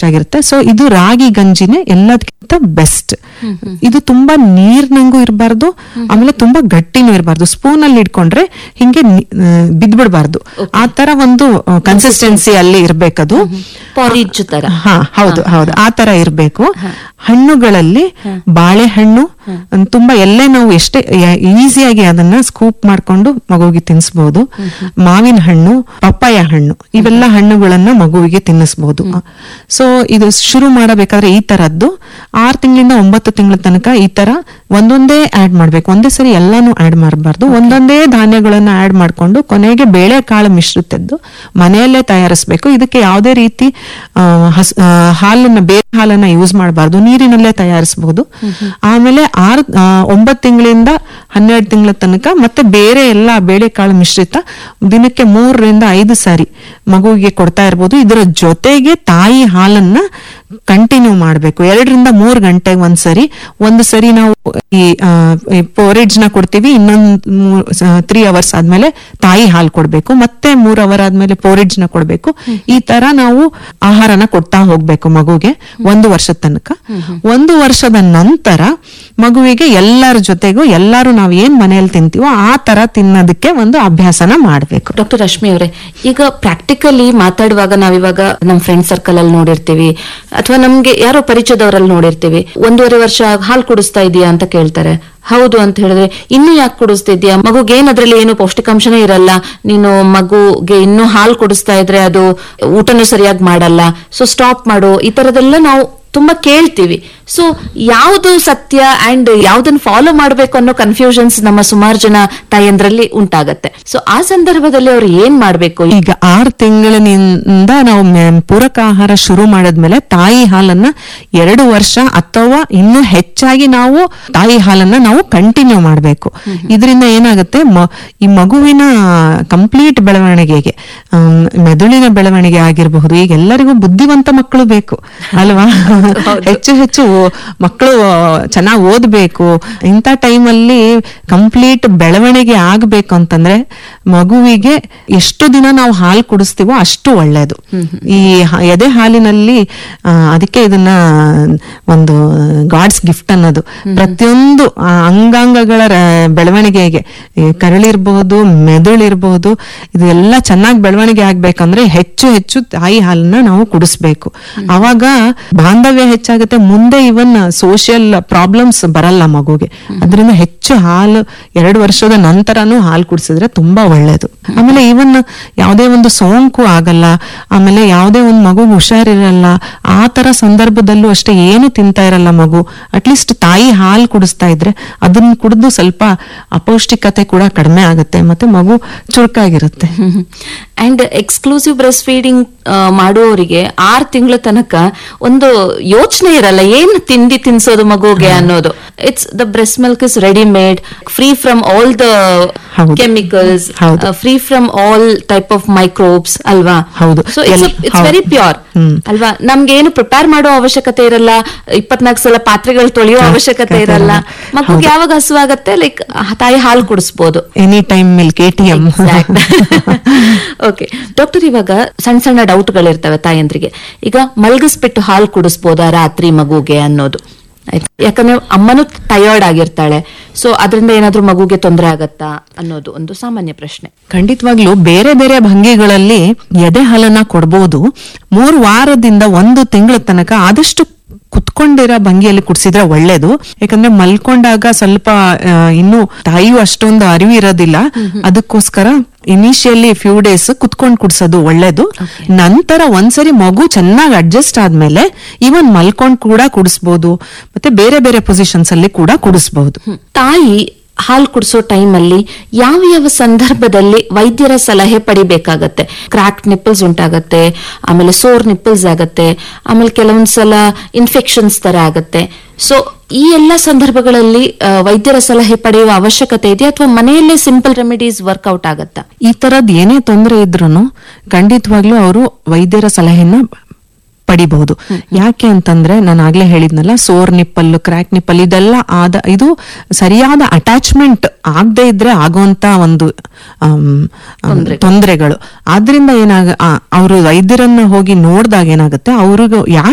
ಹೆಚ್ಚಾಗಿರುತ್ತೆ ಸೊ ಇದು ರಾಗಿ ಗಂಜಿನೇ ಎಲ್ಲದಕ್ಕಿಂತ ಬೆಸ್ಟ್ ಇದು ತುಂಬಾ ನೀರ್ನಂಗೂ ಇರಬಾರ್ದು ಆಮೇಲೆ ತುಂಬಾ ಗಟ್ಟಿನೂ ಇರಬಾರ್ದು ಸ್ಪೂನ್ ಅಲ್ಲಿ ಇಟ್ಕೊಂಡ್ರೆ ಹಿಂಗೆ ಬಿದ್ಬಿಡ್ಬಾರ್ದು ಆ ತರ ಒಂದು ಕನ್ಸಿಸ್ಟೆನ್ಸಿ ಅಲ್ಲಿ ಇರ್ಬೇಕದು ಪಾರಿಜ್ ತರ ಹಾ ಹೌದು ಹೌದು ಆ ತರ ಇರ್ಬೇಕು ಹಣ್ಣುಗಳಲ್ಲಿ ಬಾಳೆಹಣ್ಣು ತುಂಬಾ ಎಲ್ಲೇ ನಾವು ಎಷ್ಟೇ ಈಸಿಯಾಗಿ ಅದನ್ನ ಸ್ಕೂಪ್ ಮಾಡ್ಕೊಂಡು ಮಗುವಿಗೆ ತಿನ್ಸ್ಬಹುದು ಮಾವಿನ ಹಣ್ಣು ಪಪ್ಪಾಯ ಹಣ್ಣು ಇವೆಲ್ಲ ಹಣ್ಣುಗಳನ್ನ ಮಗುವಿಗೆ ತಿನ್ನಿಸ್ಬಹುದು ಸೊ ಇದು ಶುರು ಮಾಡಬೇಕಾದ್ರೆ ಈ ತರದ್ದು ಆರು ತಿಂಗಳಿಂದ ಒಂಬತ್ತು ತಿಂಗಳ ತನಕ ಈ ತರ ಒಂದೊಂದೇ ಆಡ್ ಮಾಡ್ಬೇಕು ಒಂದೇ ಸರಿ ಎಲ್ಲಾನು ಆಡ್ ಮಾಡಬಾರ್ದು ಒಂದೊಂದೇ ಧಾನ್ಯಗಳನ್ನ ಆಡ್ ಮಾಡ್ಕೊಂಡು ಕೊನೆಗೆ ಬೇಳೆ ಕಾಳು ಮಿಶ್ರಿತದ್ದು ಮನೆಯಲ್ಲೇ ತಯಾರಿಸ್ಬೇಕು ಇದಕ್ಕೆ ಯಾವುದೇ ರೀತಿ ಆ, ಹಸ್ ಆ, ಹಾಲನ್ನ ಬೇರೆ ಹಾಲನ್ನ ಯೂಸ್ ಮಾಡಬಾರ್ದು ನೀರಿನಲ್ಲೇ ತಯಾರಿಸಬಹುದು ಆಮೇಲೆ ಆರು ಆ, ಒಂಬತ್ತು ತಿಂಗಳಿಂದ ಹನ್ನೆರಡು ತಿಂಗಳ ತನಕ ಮತ್ತೆ ಬೇರೆ ಎಲ್ಲ ಬೇಳೆಕಾಳು ಮಿಶ್ರಿತ ದಿನಕ್ಕೆ ಮೂರರಿಂದ ಐದು ಸಾರಿ ಮಗುವಿಗೆ ಕೊಡ್ತಾ ಇರ್ಬೋದು ಇದರ ಜೊತೆಗೆ ತಾಯಿ ಹಾಲನ್ನ ಕಂಟಿನ್ಯೂ ಮಾಡಬೇಕು ಎರಡರಿಂದ ಮೂರು ಗಂಟೆಗೆ ಒಂದ್ಸರಿ ಒಂದು ಸರಿ ನಾವು ಈ ಪೋರೇಜ್ ನ ಕೊಡ್ತೀವಿ ಇನ್ನೊಂದು ತ್ರೀ ಅವರ್ಸ್ ಆದ್ಮೇಲೆ ತಾಯಿ ಹಾಲು ಕೊಡ್ಬೇಕು ಮತ್ತೆ ಮೂರ್ ಅವರ್ ಆದ್ಮೇಲೆ ಪೋರೇಜ್ ನ ಕೊಡ್ಬೇಕು ಈ ತರ ನಾವು ಆಹಾರನ ಕೊಡ್ತಾ ಹೋಗ್ಬೇಕು ಮಗುಗೆ ಒಂದು ವರ್ಷದ ತನಕ ಒಂದು ವರ್ಷದ ನಂತರ ಮಗುವಿಗೆ ಎಲ್ಲರ ಜೊತೆಗೂ ಎಲ್ಲಾರು ನಾವ್ ಏನ್ ಮನೆಯಲ್ಲಿ ತಿಂತೀವೋ ಆ ತರ ತಿನ್ನೋದಕ್ಕೆ ಒಂದು ಅಭ್ಯಾಸನ ಮಾಡ್ಬೇಕು ಡಾಕ್ಟರ್ ರಶ್ಮಿ ಅವರೇ ಈಗ ಪ್ರಾಕ್ಟಿಕಲಿ ಮಾತಾಡುವಾಗ ನಾವಿವಾಗ ನಮ್ಮ ಫ್ರೆಂಡ್ ಸರ್ಕಲ್ ಅಲ್ಲಿ ನೋಡಿರ್ತೀವಿ ಅಥವಾ ನಮ್ಗೆ ಯಾರೋ ಪರಿಚಯದವರಲ್ಲಿ ನೋಡಿರ್ತೀವಿ ಒಂದೂವರೆ ವರ್ಷ ಹಾಲು ಕುಡಿಸ್ತಾ ಇದೀಯಾ ಅಂತ ಕೇಳ್ತಾರೆ ಹೌದು ಅಂತ ಹೇಳಿದ್ರೆ ಇನ್ನು ಯಾಕೆ ಕುಡಿಸ್ತಿದ್ಯಾ ಮಗುಗೆ ಏನ್ ಅದ್ರಲ್ಲಿ ಏನು ಪೌಷ್ಟಿಕಾಂಶನೇ ಇರಲ್ಲ ನೀನು ಮಗುಗೆ ಇನ್ನು ಹಾಲು ಕುಡಿಸ್ತಾ ಇದ್ರೆ ಅದು ಊಟನೂ ಸರಿಯಾಗಿ ಮಾಡಲ್ಲ ಸೊ ಸ್ಟಾಪ್ ಮಾಡು ಈ ತರದೆಲ್ಲ ನಾವು ತುಂಬಾ ಕೇಳ್ತೀವಿ ಸೊ ಯಾವುದು ಸತ್ಯ ಅಂಡ್ ಯಾವ್ದನ್ನ ಫಾಲೋ ಮಾಡ್ಬೇಕು ಅನ್ನೋ ಕನ್ಫ್ಯೂಷನ್ಸ್ ನಮ್ಮ ಸುಮಾರು ಜನ ತಾಯಂದ್ರಲ್ಲಿ ಉಂಟಾಗತ್ತೆ ಸೊ ಆ ಸಂದರ್ಭದಲ್ಲಿ ಅವ್ರು ಏನ್ ಮಾಡ್ಬೇಕು ಈಗ ಆರು ತಿಂಗಳಿನಿಂದ ನಾವು ಮೆ- ಪೂರಕ ಆಹಾರ ಶುರು ಮಾಡಿದ್ಮೇಲೆ ತಾಯಿ ಹಾಲನ್ನ ಎರಡು ವರ್ಷ ಅಥವಾ ಇನ್ನೂ ಹೆಚ್ಚಾಗಿ ನಾವು ತಾಯಿ ಹಾಲನ್ನ ನಾವು ಕಂಟಿನ್ಯೂ ಮಾಡಬೇಕು ಇದರಿಂದ ಏನಾಗುತ್ತೆ ಮ- ಈ ಮಗುವಿನ ಕಂಪ್ಲೀಟ್ ಬೆಳವಣಿಗೆಗೆ ಆಮ್, ಮೆದುಳಿನ ಬೆಳವಣಿಗೆ ಆಗಿರಬಹುದು ಈಗ ಎಲ್ಲರಿಗೂ ಬುದ್ಧಿವಂತ ಮಕ್ಕಳು ಬೇಕು ಅಲ್ವಾ ಹೆಚ್ಚು ಹೆಚ್ಚು ಓ- ಮಕ್ಕಳು ಚೆನ್ನಾಗಿ ಓದ್ಬೇಕು ಇಂಥ ಟೈಮಲ್ಲಿ ಕಂಪ್ಲೀಟ್ ಬೆಳವಣಿಗೆ ಆಗ್ಬೇಕು ಅಂತಂದ್ರೆ ಮಗುವಿಗೆ ಎಷ್ಟು ದಿನ ನಾವು ಹಾಲು ಕುಡಿಸ್ತೀವೋ ಅಷ್ಟು ಒಳ್ಳೇದು ಈ ಹ- ಎದೆ ಹಾಲಿನಲ್ಲಿ ಆ, ಅದಕ್ಕೆ ಇದನ್ನ ಒಂದು ಗಾಡ್ಸ್ ಗಿಫ್ಟ್ ಅನ್ನೋದು ಪ್ರತಿಯೊಂದು ಆ, ಅಂಗಾಂಗಗಳ ರ- ಬೆಳವಣಿಗೆಗೆ ಈ ಕರಳಿರ್ಬಹುದು ಮೆದುಳಿರ್ಬಹುದು ಇದೆಲ್ಲ ಚೆನ್ನಾಗಿ ಬೆಳವಣಿಗೆ ಆಗ್ಬೇಕಂದ್ರೆ ಹೆಚ್ಚು ಹೆಚ್ಚು ತಾಯಿ ಹಾಲನ್ನ ನಾವು ಕುಡಿಸ್ಬೇಕು ಅವಾಗ ಬಾಂಧವ್ಯ ಹೆಚ್ಚಾಗುತ್ತೆ ಮುಂದೆ ಇವನ್ ಸೋಷಿಯಲ್ ಪ್ರಾಬ್ಲಮ್ಸ್ ಬರಲ್ಲ ಮಗುಗೆ ಅದರಿಂದ ಹೆಚ್ಚು ಹಾಲು ಎರಡು ವರ್ಷದ ನಂತರನೂ ಹಾಲು ಕುಡಿಸಿದ್ರೆ ತುಂಬಾ ಒಳ್ಳೇದು ಆಮೇಲೆ ಇವನ್ ಯಾವುದೇ ಒಂದು ಸೋಂಕು ಆಗಲ್ಲ ಆಮೇಲೆ ಯಾವುದೇ ಒಂದು ಮಗು ಹುಷಾರಿರಲ್ಲ ಆ ತರ ಸಂದರ್ಭದಲ್ಲೂ ಅಷ್ಟೇ ಏನು ತಿಂತಾ ಇರಲ್ಲ ಮಗು ಅಟ್ಲೀಸ್ಟ್ ತಾಯಿ ಹಾಲು ಕುಡಿಸ್ತಾ ಇದ್ರೆ ಅದನ್ನ ಕುಡಿದು ಸ್ವಲ್ಪ ಅಪೌಷ್ಟಿಕತೆ ಕೂಡ ಕಡಿಮೆ ಆಗುತ್ತೆ ಮತ್ತೆ ಮಗು ಚುರುಕಾಗಿರುತ್ತೆ ಅಂಡ್ ಎಕ್ಸ್ಕ್ಲೂಸಿವ್ ಬ್ರೆಸ್ಟ್ ಫೀಡಿಂಗ್ ಮಾಡುವವರಿಗೆ ಆರ್ ತಿಂಗಳ ತನಕ ಒಂದು ಯೋಚನೆ ಇರಲ್ಲ ಏನ್ ತಿಂಡಿ ತಿನ್ಸೋದು ಮಗುಗೆ ಅನ್ನೋದು it's the breast milk is ready made free from all the ಹೌದು. ಕೆಮಿಕಲ್ಸ್ ಹೌದು. Free from all type of microbes ಅಲ್ವಾ ಹೌದು. ಸೊ ಇಟ್ಸ್ ಎಲ್- ಇಟ್ಸ್ ಹೌದು. Very pure hmm. ಅಲ್ವಾ ನಮ್ಗೆ ಏನು ಪ್ರಿಪೇರ್ ಮಾಡೋ ಅವಶ್ಯಕತೆ ಇರಲ್ಲ ಇಪ್ಪತ್ನಾಲ್ಕು ಸಲ ಪಾತ್ರೆಗಳು ತೊಳೆಯೋ ಅವಶ್ಯಕತೆ ಇರಲ್ಲ ಮಗುಗೆ ಯಾವಾಗ ಹಸುವಾಗತ್ತೆ ಲೈಕ್ ತಾಯಿ ಹಾಲು ಕುಡಿಸ್ಬೋದು any time milk A T M okay doctor ಇವಾಗ ಸಣ್ಣ ಸಣ್ಣ ಡೌಟ್ಗಳಿರ್ತವೆ ತಾಯಂದ್ರಿಗೆ ಈಗ ಮಲ್ಗಿಸ್ಬಿಟ್ಟು ಹಾಲು ಕುಡಿಸ್ಬೋದಾ ರಾತ್ರಿ ಮಗುಗೆ ಅನ್ನೋದು ಆಯ್ತಾ ಯಾಕಂದ್ರೆ ಅಮ್ಮನು ಟಯರ್ಡ್ ಆಗಿರ್ತಾಳೆ ಸೊ ಅದರಿಂದ ಏನಾದ್ರೂ ಮಗುಗೆ ತೊಂದರೆ ಆಗತ್ತಾ ಅನ್ನೋದು ಒಂದು ಸಾಮಾನ್ಯ ಪ್ರಶ್ನೆ ಖಂಡಿತವಾಗ್ಲೂ ಬೇರೆ ಬೇರೆ ಭಂಗಿಗಳಲ್ಲಿ ಎದೆ ಹಾಲನ್ನ ಕೊಡ್ಬೋದು ಮೂರು ವಾರದಿಂದ ಒಂದು ತಿಂಗಳ ತನಕ ಆದಷ್ಟು ಕುತ್ಕೊಂಡಿರೋ ಭಂಗಿಯಲ್ಲಿ ಕುಡಿಸಿದ್ರೆ ಒಳ್ಳೇದು ಯಾಕಂದ್ರೆ ಮಲ್ಕೊಂಡಾಗ ಸ್ವಲ್ಪ ಆ, ಇನ್ನು ತಾಯಿಯು ಅಷ್ಟೊಂದು ಅರಿವು ಇರೋದಿಲ್ಲ ಅದಕ್ಕೋಸ್ಕರ ಇನಿಷಿಯಲಿ ಫ್ಯೂ ಡೇಸ್ ಕುತ್ಕೊಂಡ್ ಕುಡ್ಸೋದು ಒಳ್ಳೇದು ನಂತರ ಒಂದ್ಸರಿ ಮಗು ಚೆನ್ನಾಗಿ ಅಡ್ಜಸ್ಟ್ ಆದ್ಮೇಲೆ ಇವನ್ ಮಲ್ಕೊಂಡ್ ಕೂಡ ಕುಡಿಸ್ಬೋದು ಮತ್ತೆ ಬೇರೆ ಬೇರೆ ಪೊಸಿಷನ್ಸ್ ಅಲ್ಲಿ ಕೂಡ ಕುಡಿಸ್ಬಹುದು ತಾಯಿ ಹಾಲು ಕುಡಿಸೋ ಟೈಮಲ್ಲಿ ಯಾವ ಯಾವ ಸಂದರ್ಭದಲ್ಲಿ ವೈದ್ಯರ ಸಲಹೆ ಪಡಿಬೇಕಾಗತ್ತೆ ಕ್ರಾಕ್ ನಿಪ್ಪಲ್ಸ್ ಉಂಟಾಗತ್ತೆ ಆಮೇಲೆ ಸೋರ್ ನಿಪ್ಪಲ್ಸ್ ಆಗತ್ತೆ ಆಮೇಲೆ ಕೆಲವೊಂದ್ಸಲ ಇನ್ಫೆಕ್ಷನ್ಸ್ ತರ ಆಗತ್ತೆ ಸೊ ಈ ಎಲ್ಲ ಸಂದರ್ಭಗಳಲ್ಲಿ ಆ, ವೈದ್ಯರ ಸಲಹೆ ಪಡೆಯುವ ಅವಶ್ಯಕತೆ ಇದೆ ಅಥವಾ ಮನೆಯಲ್ಲೇ ಸಿಂಪಲ್ ರೆಮಿಡೀಸ್ ವರ್ಕೌಟ್ ಆಗತ್ತಾ ಈ ತರದ್ ಏನೇ ತೊಂದರೆ ಇದ್ರೂ ಖಂಡಿತವಾಗ್ಲೂ ಅವರು ವೈದ್ಯರ ಸಲಹೆನ ಪಡಿಬಹುದು ಯಾಕೆ ಅಂತಂದ್ರೆ ನಾನು ಆಗ್ಲೇ ಹೇಳಿದ್ನಲ್ಲ ಸೋರ್ ನಿಪ್ಪಲ್ ಕ್ರ್ಯಾಕ್ ನಿಪ್ಪಲ್ ಇದೆಲ್ಲ ಆದ ಇದು ಸರಿಯಾದ ಅಟ್ಯಾಚ್ಮೆಂಟ್ ಆಗದೆ ಇದ್ರೆ ಆಗುವಂತ ಒಂದು ತೊಂದರೆಗಳು ಆದ್ರಿಂದ ಏನಾಗ ಅವರು ವೈದ್ಯರನ್ನ ಹೋಗಿ ನೋಡಿದಾಗ ಏನಾಗುತ್ತೆ ಅವ್ರಿಗೂ ಯಾಕೆ